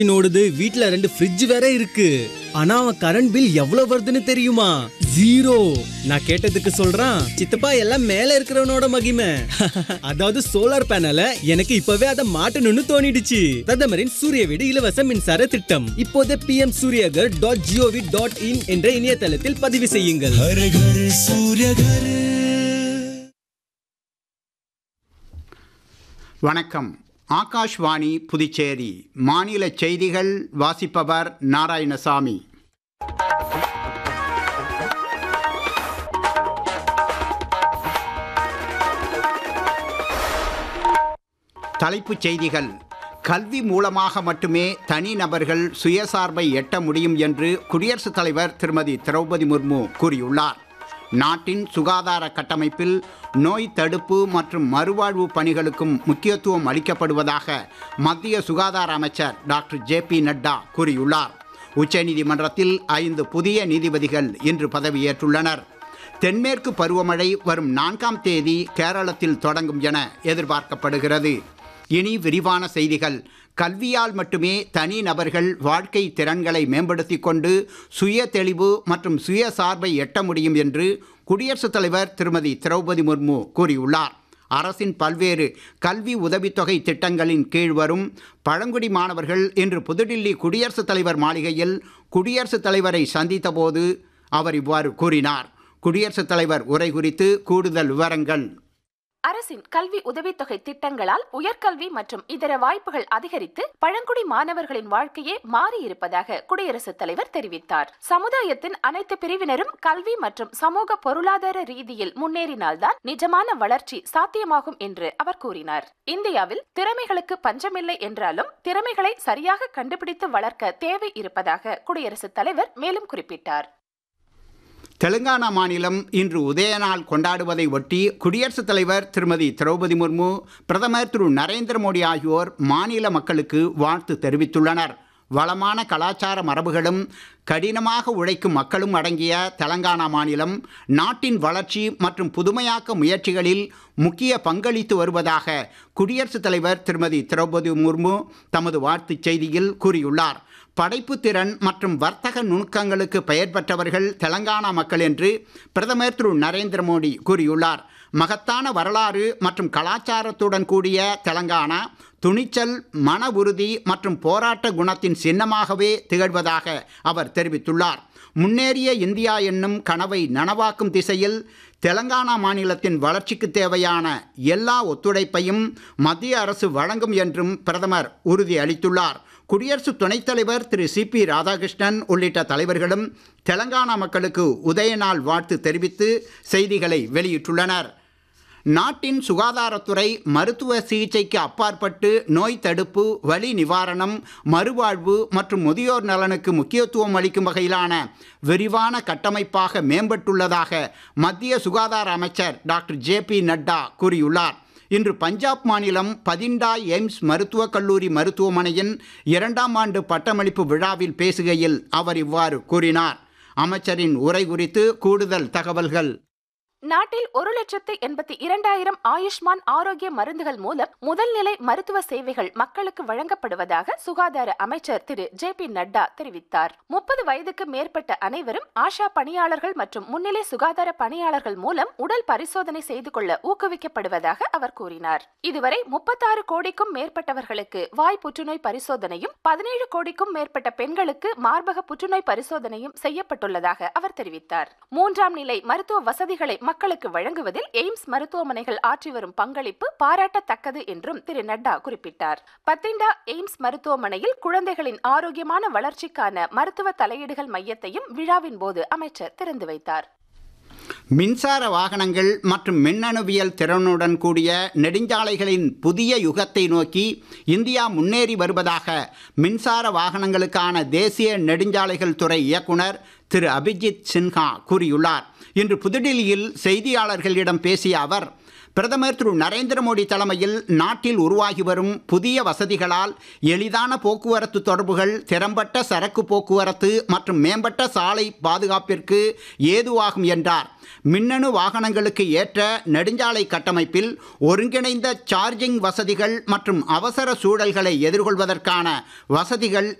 ஓடுது வீட்ல ரெண்டு ஃப்ரிட்ஜ் வேற இருக்கு ஆனா அவன் கரண்ட் பில் எவ்வளவு வருதுன்னு தெரியுமா ஜீரோ நான் கேட்டதுக்கு சொல்றான் சித்தப்பா எல்லாம் மேல இருக்கிறவனோட மகிமை அதாவது சோலார் பேனல எனக்கு இப்பவே அதை மாட்டணும்னு தோணிடுச்சு பிரதமரின் சூரிய வீடு இலவச மின்சார திட்டம் இப்போதே PM Suryaghar dot gov dot in என்ற இணையதளத்தில் பதிவு செய்யுங்கள் हर घर सूर्य घर வணக்கம் ஆகாஷ்வாணி புதுச்சேரி மாநில செய்திகள் வாசிப்பவர் நாராயணசாமி தலைப்புச் செய்திகள் கல்வி மூலமாக மட்டுமே தனிநபர்கள் சுயசார்பை எட்ட முடியும் என்று குடியரசுத் தலைவர் திருமதி திரௌபதி முர்மு கூறியுள்ளார் நாட்டின் சுகாதார கட்டமைப்பில் நோய் தடுப்பு மற்றும் மறுவாழ்வு பணிகளுக்கும் முக்கியத்துவம் அளிக்கப்படுவதாக மத்திய சுகாதார அமைச்சர் டாக்டர் ஜே பி நட்டா கூறியுள்ளார் உச்சநீதிமன்றத்தில் ஐந்து புதிய நீதிபதிகள் இன்று பதவியேற்றுள்ளனர் தென்மேற்கு பருவமழை வரும் நான்காம் தேதி கேரளத்தில் தொடங்கும் என எதிர்பார்க்கப்படுகிறது இனி விரிவான செய்திகள் கல்வியால் மட்டுமே தனி நபர்கள் வாழ்க்கை திறன்களை மேம்படுத்திக் கொண்டு சுய தெளிவு மற்றும் சுய சார்பை எட்ட முடியும் என்று குடியரசுத் தலைவர் திருமதி திரௌபதி முர்மு கூறியுள்ளார் அரசின் பல்வேறு கல்வி உதவித்தொகை திட்டங்களின் கீழ் வரும் பழங்குடி மாணவர்கள் இன்று புதுடில்லி குடியரசுத் தலைவர் மாளிகையில் குடியரசுத் தலைவரை சந்தித்தபோது அவர் இவ்வாறு கூறினார் குடியரசுத் தலைவர் உரை குறித்து கூடுதல் விவரங்கள் அரசின் கல்வி உதவித்தொகை திட்டங்களால் உயர்கல்வி மற்றும் இதர வாய்ப்புகள் அதிகரித்து பழங்குடி மாணவர்களின் வாழ்க்கையே மாறியிருப்பதாக குடியரசுத் தலைவர் தெரிவித்தார் சமுதாயத்தின் அனைத்து பிரிவினரும் கல்வி மற்றும் சமூக பொருளாதார ரீதியில் முன்னேறினால்தான் நிஜமான வளர்ச்சி சாத்தியமாகும் என்று அவர் கூறினார் இந்தியாவில் திறமைகளுக்கு பஞ்சமில்லை என்றாலும் திறமைகளை சரியாக கண்டுபிடித்து வளர்க்க தேவை இருப்பதாக குடியரசுத் தலைவர் மேலும் குறிப்பிட்டார் தெலுங்கானா மாநிலம் இன்று உதயநாள் கொண்டாடுவதை ஒட்டி குடியரசுத் தலைவர் திருமதி திரௌபதி முர்மு பிரதமர் திரு நரேந்திர மோடி ஆகியோர் மாநில மக்களுக்கு வாழ்த்து தெரிவித்துள்ளனர் வளமான கலாச்சார மரபுகளும் கடினமாக உழைக்கும் மக்களும் அடங்கிய தெலங்கானா மாநிலம் நாட்டின் வளர்ச்சி மற்றும் புதுமையாக்க முயற்சிகளில் முக்கிய பங்களித்து வருவதாக குடியரசுத் தலைவர் திருமதி திரௌபதி முர்மு தமது வாழ்த்துச் செய்தியில் கூறியுள்ளார் படைப்பு திறன் மற்றும் வர்த்தக நுணுக்கங்களுக்கு பெயர் பெற்றவர்கள் தெலங்கானா மக்கள் என்று பிரதமர் திரு நரேந்திர மோடி கூறியுள்ளார் மகத்தான வரலாறு மற்றும் கலாச்சாரத்துடன் கூடிய தெலங்கானா துணிச்சல் மன உறுதி மற்றும் போராட்ட குணத்தின் சின்னமாகவே திகழ்வதாக அவர் தெரிவித்துள்ளார் முன்னேறிய இந்தியா என்னும் கனவை நனவாக்கும் திசையில் தெலங்கானா மாநிலத்தின் வளர்ச்சிக்கு தேவையான எல்லா ஒத்துழைப்பையும் மத்திய அரசு வழங்கும் என்றும் பிரதமர் உறுதி அளித்துள்ளார் குடியரசு துணைத் தலைவர் திரு சி பி ராதாகிருஷ்ணன் உள்ளிட்ட தலைவர்களும் தெலங்கானா மக்களுக்கு உதயநாள் வாழ்த்து தெரிவித்து செய்திகளை வெளியிட்டுள்ளனர் நாட்டின் சுகாதாரத்துறை மருத்துவ சிகிச்சைக்கு அப்பாற்பட்டு நோய் தடுப்பு வலி நிவாரணம் மறுவாழ்வு மற்றும் முதியோர் நலனுக்கு முக்கியத்துவம் அளிக்கும் வகையிலான விரிவான கட்டமைப்பாக மேம்பட்டுள்ளதாக மத்திய சுகாதார அமைச்சர் டாக்டர் ஜே பி நட்டா கூறியுள்ளார் இன்று பஞ்சாப் மாநிலம் பதிண்டா எய்ம்ஸ் மருத்துவக் கல்லூரி மருத்துவமனையின் இரண்டாம் ஆண்டு பட்டமளிப்பு விழாவில் பேசுகையில் அவர் இவ்வாறு கூறினார் அமைச்சரின் உரை குறித்து கூடுதல் தகவல்கள் நாட்டில் ஒரு லட்சத்து எண்பத்தி இரண்டாயிரம் ஆயுஷ்மான் ஆரோக்கிய மருந்துகள் மூலம் முதல் நிலை மருத்துவ சேவைகள் மக்களுக்கு வழங்கப்படுவதாக சுகாதார அமைச்சர் திரு ஜே பி நட்டா தெரிவித்தார் முப்பது வயதுக்கு மேற்பட்ட அனைவரும் ஆஷா பணியாளர்கள் மற்றும் முன்னிலை சுகாதார பணியாளர்கள் மூலம் உடல் பரிசோதனை செய்து கொள்ள ஊக்குவிக்கப்படுவதாக அவர் கூறினார் இதுவரை முப்பத்தாறு கோடிக்கும் மேற்பட்டவர்களுக்கு வாய் புற்றுநோய் பரிசோதனையும் பதினேழு கோடிக்கும் மேற்பட்ட பெண்களுக்கு மார்பக புற்றுநோய் பரிசோதனையும் செய்யப்பட்டுள்ளதாக அவர் தெரிவித்தார் மூன்றாம் நிலை மருத்துவ வசதிகளை மக்களுக்கு வழங்குவதில் எய்ம்ஸ் மருத்துவமனைகள் ஆற்றி வரும் பங்களிப்பு பாராட்டத்தக்கது என்றும் திரு நட்டா குறிப்பிட்டார் பத்திண்டா எய்ம்ஸ் மருத்துவமனையில் குழந்தைகளின் ஆரோக்கியமான வளர்ச்சிக்கான மருத்துவ தலையீடுகள் மையத்தையும் விழாவின் போது அமைச்சர் திறந்து வைத்தார் மின்சார வாகனங்கள் மற்றும் மின்னணுவியல் திறனுடன் கூடிய நெடுஞ்சாலைகளின் புதிய யுகத்தை நோக்கி இந்தியா முன்னேறி வருவதாக மின்சார வாகனங்களுக்கான தேசிய நெடுஞ்சாலைகள் துறை இயக்குனர் திரு அபிஜித் சின்ஹா கூறியுள்ளார் இன்று புதுடில்லியில் செய்தியாளர்களிடம் பேசிய அவர் பிரதமர் திரு நரேந்திர மோடி தலைமையில் நாட்டில் உருவாகி வரும் புதிய வசதிகளால் எளிதான போக்குவரத்து தொடர்புகள் திறம்பட்ட சரக்கு போக்குவரத்து மற்றும் மேம்பட்ட சாலை பாதுகாப்பிற்கு ஏதுவாகும் என்றார் மின்னணு வாகனங்களுக்கு ஏற்ற நெடுஞ்சாலை கட்டமைப்பில் ஒருங்கிணைந்த சார்ஜிங் வசதிகள் மற்றும் அவசர சூழல்களை எதிர்கொள்வதற்கான வசதிகள்